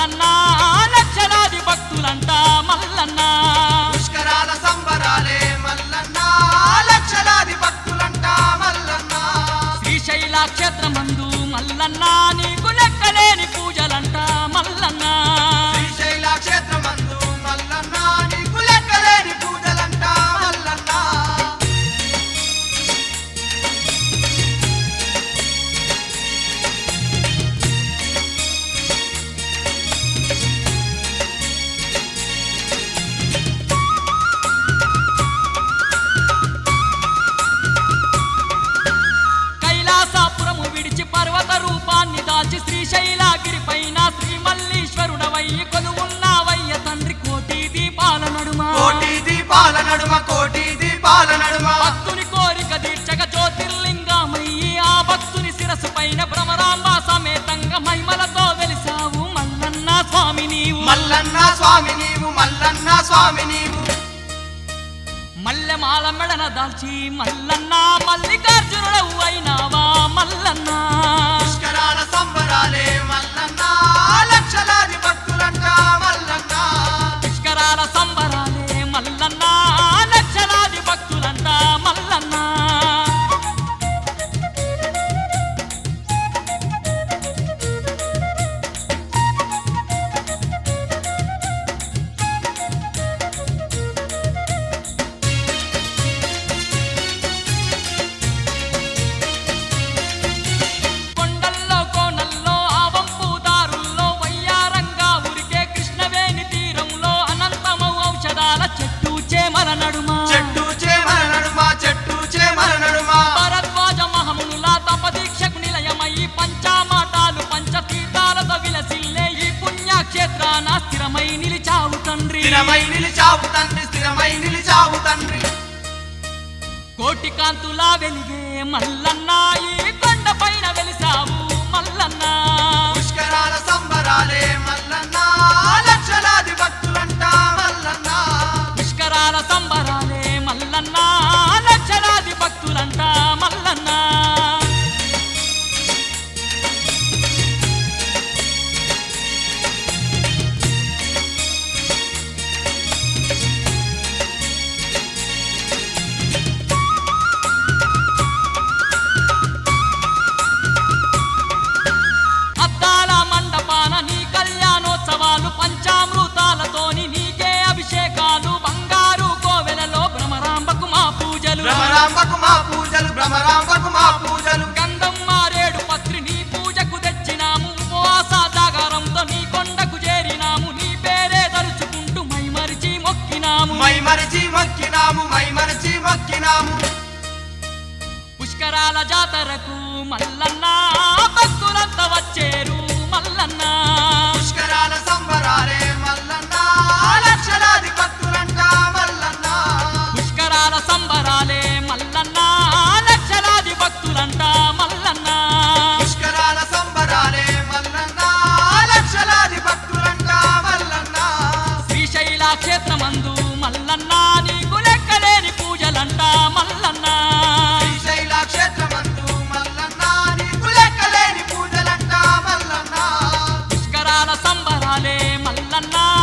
మల్లన్న లక్షలాది భక్తులంట మల్లన్న పుష్కరాల సంబరాలే మల్లన్న లక్షలాది భక్తులంట మల్లన్న శ్రీశైల క్షేత్రమందు మల్లన్న నీకు లెక్కలేని పూజలంట మల్లన్న శ్రీశైల క్షేత్రమందు మల్లన్న నీకు లెక్కలేని పూజలంట మల్లన్న కైలాసపురము విడిచి పర్వత రూపాన్ని దాల్చి శ్రీశైలగిరి పైన శ్రీ మల్లీశ్వరుడవయ్యి కొలువున్నావయ్య తండ్రి కోటి దీపాల నడుమ కోటి దీపాల నడుమ కోటి దీపాల నడుమ భక్తుని కోరిక తీర్చక జ్యోతిర్లింగమయ్యి ఆ భక్తుని శిరసు పైన భ్రమరాంబ సమేతంగా మహిమలతో వెలిసావు మల్లన్న స్వామి నీవు మల్లన్న స్వామి నీవు మల్లన్న స్వామి నీవు మల్లెమాల మెడన దాల్చి మల్లన్న మల్లికార్జునుడవు అయినావా మల్లన్న పుష్కరాల సంబరాలే మల్లన్న లక్షలాది భక్తులంట మల్లన్న పుష్కరాల సంబరాలే మల్లన్న లక్షలాది భక్తులంట మల్లన్న కొండల్లో కోనల్లో ఆవంపు దారుల్లో వయ్యారంగా ఉరికే కృష్ణవేణి తీరంలో అనంతమౌ ఔషధాల చెట్టు చేమల నడుమ చెట్టు చేమల నడుమ చెట్టు చేమల నడుమ భరద్వాజ మహమునుల తపదీక్షకు నిలయమయ్యి పంచామాటాలు పంచతీర్థాలతో విలసిల్లే ఈ పుణ్యక్షేత్రాన స్థిరమై నిలిచావు తండ్రి స్థిరమై నిలిచావు తండ్రి స్థిరమై నిలిచావు తండ్రి కోటి కాంతులా వెలిగే మల్లన్న ఈ కొండ పైన వెలిసావు మల్లన్న పుష్కరాల సంబరాలే మల్లన్న లక్షలాది భక్తులంట మల్లన్న పుష్కరాల సంబరాలే మల్లన్న లక్షలాది భక్తులంట మల్లన్న అద్దాల మండపాన నీ కళ్యాణోత్సవాలు పంచామృతాలతోని నీకే అభిషేకాలు బంగారు కోవెలలో భ్రమరాంబకు మా పూజలు భ్రమరాంబకు మా పూజలు భ్రమరాంబకు మా పూజలు గంధం మారేడు పత్రి నీ పూజకు తెచ్చినాము ఉపవాస జాగారంతో నీ కొండకు చేరినాము నీ పేరే తలుచుకుంటూ మైమరిచి మొక్కినాము మై మరచి మొక్కినాము మై మరచి మొక్కినాము పుష్కరాల జాతరకు మల్లన్న భక్తులంతా వచ్చేరు మల్లన్న పుష్కరాల సంబరాలే మల్లన్న లక్షలాది భక్తులంట మల్లన్న పుష్కరాల సంబరాలే మల్లన్న లక్షలాది భక్తులంట మల్లన్న పుష్కరాల సంబరాలే మల్లన్న లక్షలాది భక్తులంట మల్లన్న శ్రీశైల క్షేత్రమందు మల్లన్న నీకు లెక్కలేని పూజలంట మల్లన్న శ్రీశైల క్షేత్రమందు మల్లన్న నీకు లెక్కలేని పూజలంట మల్లన్న పుష్కరాల సంబరాలే మల్లన్న